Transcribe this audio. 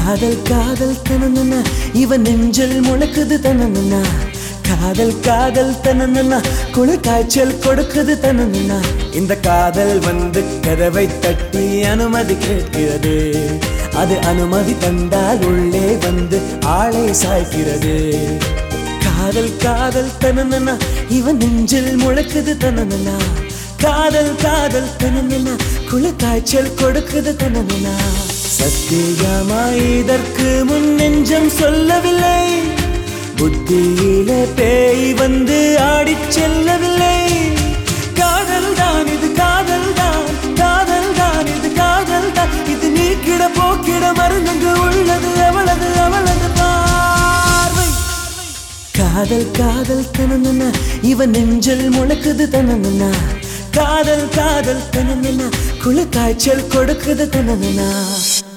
காதல் காதல் தனனன இவன் நெஞ்சில் முழக்குது தனனனா காதல் காதல் தனனனா குளிர் காய்ச்சல் கொடுக்குது தனனனா இந்த காதல் வந்து கதவை தட்டி அனுமதி கேட்கிறது அது அனுமதி தந்தால் உள்ளே வந்து ஆளை சாய்க்கிறது காதல் காதல் தனனனா இவன் நெஞ்சில் முழக்குது தனனனா காதல் காதல் தனனனா குளிர் காய்ச்சல் கொடுக்குது தனனனா சத்தியமாய் இதற்கு முன் நெஞ்சம் சொல்லவில்லை புத்தியில பேய் வந்து ஆடிச் செல்லவில்லை காதல் தான் இது காதல் தான் காதல் தான் இது காதல் தான் இது நீக்கிட போக்கிட மருந்தங்கு உள்ளது அவளது அவளது பார்வை காதல் காதல் தனனனா இவன் நெஞ்சில் முழக்குது தனனனா காதல் காதல் தனனனா குளிர் காய்ச்சல் கொடுக்குது தனனனா